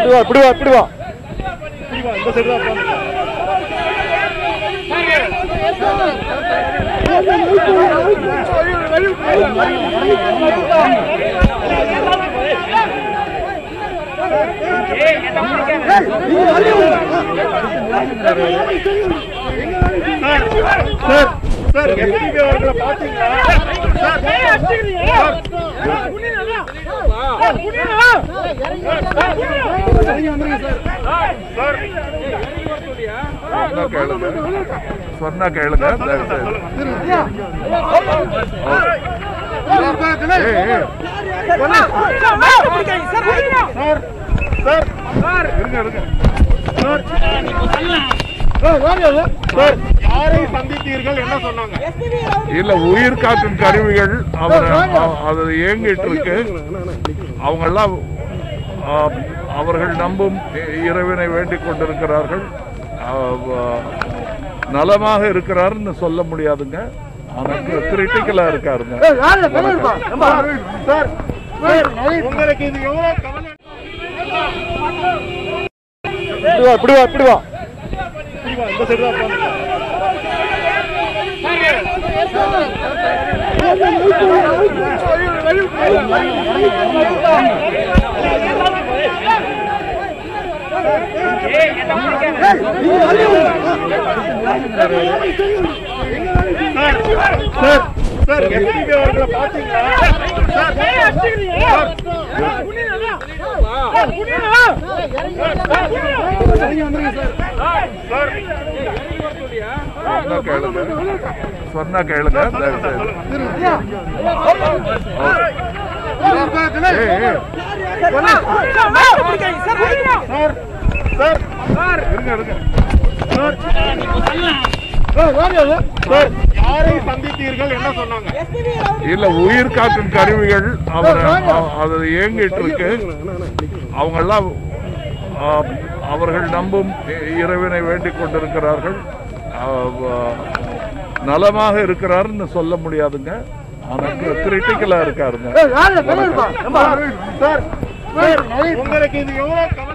இப்படி வா இப்படி வா இப்படி வா இந்த சைடு தான் உட்காந்து சார் சார் எஸ்பிபி அவர்களை பாத்தீங்களா சார் சார் சொன்னா கேளுங்க சொன்னா கேளுங்க தயவு செய்து. ஏய், ஏய், சார் சார் இருங்க இருங்க சார் யாரை சந்தித்தீர்கள் என்ன சொன்னாங்க இல்ல உயிர் காக்கும் கருவிகள் அவர் அ- அது இயங்கிட்டு இருக்கு அவங்க எல்லாம் ஆ, அவர்கள் நம்பும் இ- இறைவனை வேண்டிக் கொண்டிருக்கிறார்கள் ஆ, வ- நலமாக இருக்கிறாருன்னு சொல்ல முடியாதுங்க ஆனா கிரிட்டிக்கலா இருக்காருங்க சார் சார் உங்களுக்கு இது எவ்வளவு கவலை இப்படி வா இப்படி வா இப்படி வா இந்த சைடு தான் உட்காந்து சார் சார் சார் எஸ்பிபி அவர்களை பாத்தீங்களா சார் சார் சொன்னா கேளுங்க சொன்னா கேளுங்க தயவு செய்து. ஏய், ஏய், சார் சார் இருங்க இருங்க சார் யாரை சந்தித்தீர்கள் என்ன சொன்னாங்க இல்ல உயிர் காக்கும் கருவிகள் அவர் அ- அது இயங்கிட்டு இருக்கு அவங்க எல்லாம் ஆ, அவர்கள் நம்பும் இ- இறைவனை வேண்டிக் கொண்டிருக்கிறார்கள் ஆ, வ- நலமாக இருக்கிறாருன்னு சொல்ல முடியாதுங்க ஆனா கிரிட்டிக்கலா இருக்காருங்க சார் சார் உங்களுக்கு இது எவ்வளவு கவலை